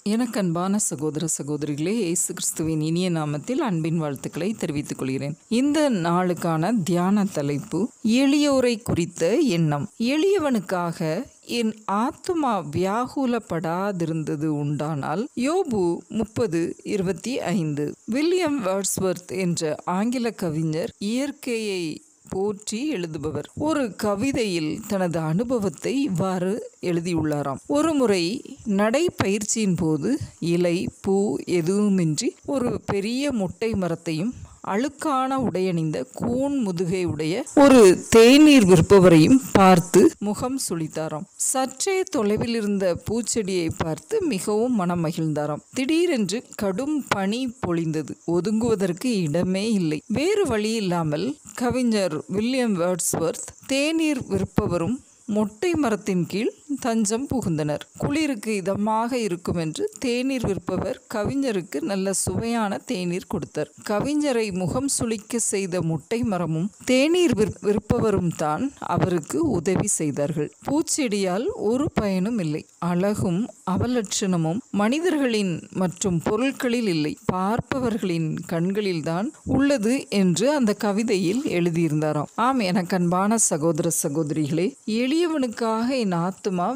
எனக்கு அன்பான சகோதர சகோதரிகளே இயேசு கிறிஸ்துவின் இனிய நாமத்தில் அன்பின் வாழ்த்துக்களை தெரிவித்துக் கொள்கிறேன் இந்த நாளுக்கான தியான தலைப்பு எளியோரை குறித்த எண்ணம் எளியவனுக்காக என் ஆத்துமா வியாகுலப்படாதிருந்தது உண்டானால் யோபு முப்பது இருபத்தி ஐந்து வில்லியம் வேர்ட்ஸ்வர்த் என்ற ஆங்கில கவிஞர் இயற்கையை போற்றி எழுதுபவர் ஒரு கவிதையில் தனது அனுபவத்தை இவ்வாறு எழுதியுள்ளாராம் ஒரு முறை நடைப்பயிற்சியின் போது இலை பூ எதுவுமின்றி ஒரு பெரிய முட்டை மரத்தையும் அழுக்கான உடையணிந்த கூன் முதுகை உடைய ஒரு தேநீர் விற்பவரையும் பார்த்து முகம் சுளித்தாராம் சற்றே தொலைவில் இருந்த பூச்செடியை பார்த்து மிகவும் மனம் மகிழ்ந்தாராம் திடீரென்று கடும் பனி பொழிந்தது ஒதுங்குவதற்கு இடமே இல்லை வேறு வழி இல்லாமல் கவிஞர் வில்லியம் வேர்ட்ஸ்வர்த் தேநீர் விற்பவரும் மொட்டை மரத்தின் கீழ் தஞ்சம் புகுந்தனர் குளிருக்கு இதமாக இருக்கும் என்று தேநீர் விற்பவர் கவிஞருக்கு நல்ல சுவையான தேநீர் கொடுத்தார் கவிஞரை முகம் சுளிக்க செய்த முட்டை மரமும் தேநீர் விற்பவரும் தான் அவருக்கு உதவி செய்தார்கள் பூச்செடியால் ஒரு பயனும் இல்லை அழகும் அவலட்சணமும் மனிதர்களின் மற்றும் பொருட்களில் இல்லை பார்ப்பவர்களின் கண்களில்தான் உள்ளது என்று அந்த கவிதையில் எழுதியிருந்தாராம் ஆம் எனக்கு அன்பான சகோதர சகோதரிகளே எளியவனுக்காக என் ஆத்துமா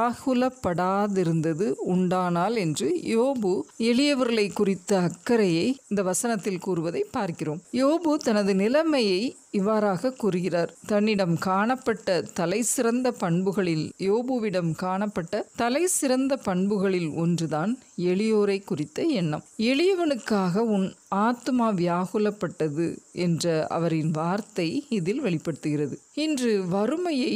வியாகுலப்படாதிருந்தது உண்டானால் என்று யோபு எளியவர்களை குறித்த அக்கறையை இந்த வசனத்தில் கூறுவதை பார்க்கிறோம் யோபு தனது நிலைமையை இவ்வாறாக கூறுகிறார் தன்னிடம் காணப்பட்ட தலை சிறந்த பண்புகளில் யோபுவிடம் காணப்பட்ட தலை சிறந்த பண்புகளில் ஒன்றுதான் எளியோரை குறித்த எண்ணம் எளியவனுக்காக உன் ஆத்மா வியாகுலப்பட்டது என்ற அவரின் வார்த்தை இதில் வெளிப்படுத்துகிறது இன்று வறுமையை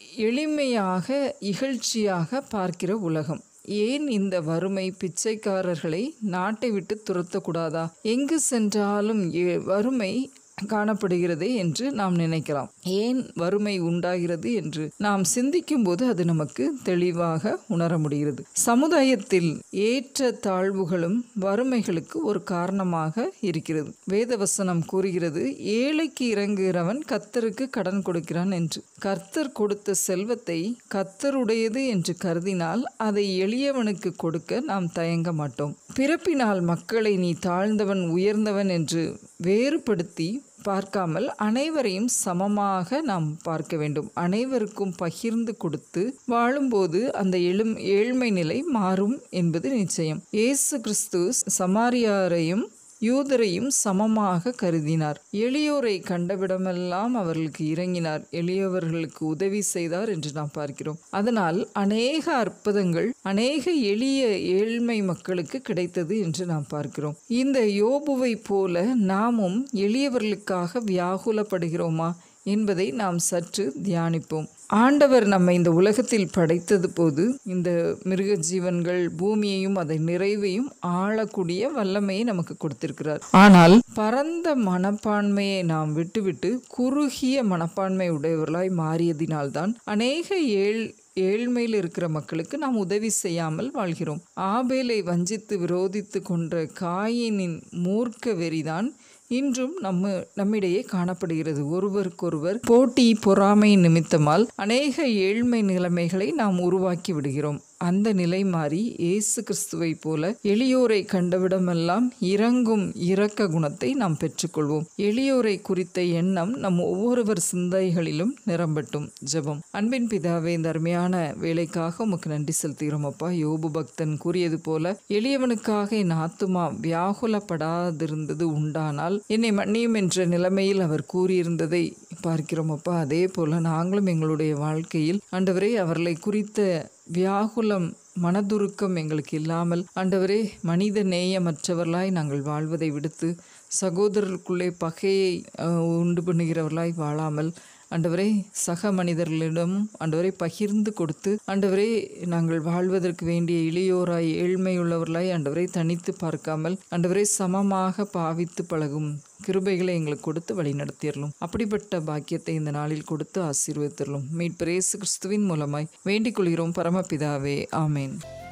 எளிமையாக இகழ்ச்சியாக பார்க்கிற உலகம் ஏன் இந்த வறுமை பிச்சைக்காரர்களை நாட்டை விட்டு துரத்தக்கூடாதா எங்கு சென்றாலும் வறுமை காணப்படுகிறது என்று நாம் நினைக்கலாம் ஏன் வறுமை உண்டாகிறது என்று நாம் சிந்திக்கும் போது அது நமக்கு தெளிவாக உணர முடிகிறது சமுதாயத்தில் ஏற்ற தாழ்வுகளும் வறுமைகளுக்கு ஒரு காரணமாக இருக்கிறது வேதவசனம் கூறுகிறது ஏழைக்கு இறங்குகிறவன் கத்தருக்கு கடன் கொடுக்கிறான் என்று கர்த்தர் கொடுத்த செல்வத்தை கத்தருடையது என்று கருதினால் அதை எளியவனுக்கு கொடுக்க நாம் தயங்க மாட்டோம் பிறப்பினால் மக்களை நீ தாழ்ந்தவன் உயர்ந்தவன் என்று வேறுபடுத்தி பார்க்காமல் அனைவரையும் சமமாக நாம் பார்க்க வேண்டும் அனைவருக்கும் பகிர்ந்து கொடுத்து வாழும்போது அந்த எழும் ஏழ்மை நிலை மாறும் என்பது நிச்சயம் இயேசு கிறிஸ்து சமாரியாரையும் யூதரையும் சமமாக கருதினார் எளியோரை கண்டவிடமெல்லாம் அவர்களுக்கு இறங்கினார் எளியவர்களுக்கு உதவி செய்தார் என்று நாம் பார்க்கிறோம் அதனால் அநேக அற்புதங்கள் அநேக எளிய ஏழ்மை மக்களுக்கு கிடைத்தது என்று நாம் பார்க்கிறோம் இந்த யோபுவை போல நாமும் எளியவர்களுக்காக வியாகுலப்படுகிறோமா என்பதை நாம் சற்று தியானிப்போம் ஆண்டவர் நம்ம இந்த உலகத்தில் படைத்தது போது இந்த மிருக ஜீவன்கள் பூமியையும் அதை நிறைவையும் ஆளக்கூடிய வல்லமையை நமக்கு கொடுத்திருக்கிறார் ஆனால் பரந்த மனப்பான்மையை நாம் விட்டுவிட்டு குறுகிய மனப்பான்மை உடையவர்களாய் மாறியதினால்தான் அநேக ஏழ் ஏழ்மையில் இருக்கிற மக்களுக்கு நாம் உதவி செய்யாமல் வாழ்கிறோம் ஆபேலை வஞ்சித்து விரோதித்து கொன்ற காயினின் மூர்க்க வெறிதான் இன்றும் நம்ம நம்மிடையே காணப்படுகிறது ஒருவருக்கொருவர் போட்டி பொறாமை நிமித்தமால் அநேக ஏழ்மை நிலைமைகளை நாம் உருவாக்கி விடுகிறோம் அந்த நிலை மாறி இயேசு கிறிஸ்துவை போல எளியோரை கண்டவிடமெல்லாம் இறங்கும் இரக்க குணத்தை நாம் பெற்றுக்கொள்வோம் எளியோரை குறித்த எண்ணம் நம் ஒவ்வொருவர் சிந்தைகளிலும் நிரம்பட்டும் ஜெபம் அன்பின் பிதாவே இந்த அருமையான வேலைக்காக உமக்கு நன்றி செலுத்துகிறோம் அப்பா யோபு பக்தன் கூறியது போல எளியவனுக்காக என் ஆத்துமா வியாகுலப்படாதிருந்தது உண்டானால் என்னை மன்னியும் என்ற நிலைமையில் அவர் கூறியிருந்ததை பார்க்கிறோம் அப்பா அதே போல நாங்களும் எங்களுடைய வாழ்க்கையில் ஆண்டவரே அவர்களை குறித்த வியாகுலம் மனதுருக்கம் எங்களுக்கு இல்லாமல் ஆண்டவரே மனித நேயமற்றவர்களாய் நாங்கள் வாழ்வதை விடுத்து சகோதரருக்குள்ளே பகையை உண்டு பண்ணுகிறவர்களாய் வாழாமல் ஆண்டவரே சக மனிதர்களிடமும் ஆண்டவரை பகிர்ந்து கொடுத்து ஆண்டவரே நாங்கள் வாழ்வதற்கு வேண்டிய இளையோராய் ஏழ்மையுள்ளவர்களாய் ஆண்டவரை தனித்து பார்க்காமல் ஆண்டவரை சமமாக பாவித்து பழகும் கிருபைகளை எங்களுக்கு கொடுத்து வழி நடத்திடலும் அப்படிப்பட்ட பாக்கியத்தை இந்த நாளில் கொடுத்து ஆசீர்வதித்தரலும் மீட்பரேசு கிறிஸ்துவின் மூலமாய் வேண்டிக் கொள்கிறோம் பரமபிதாவே ஆமேன்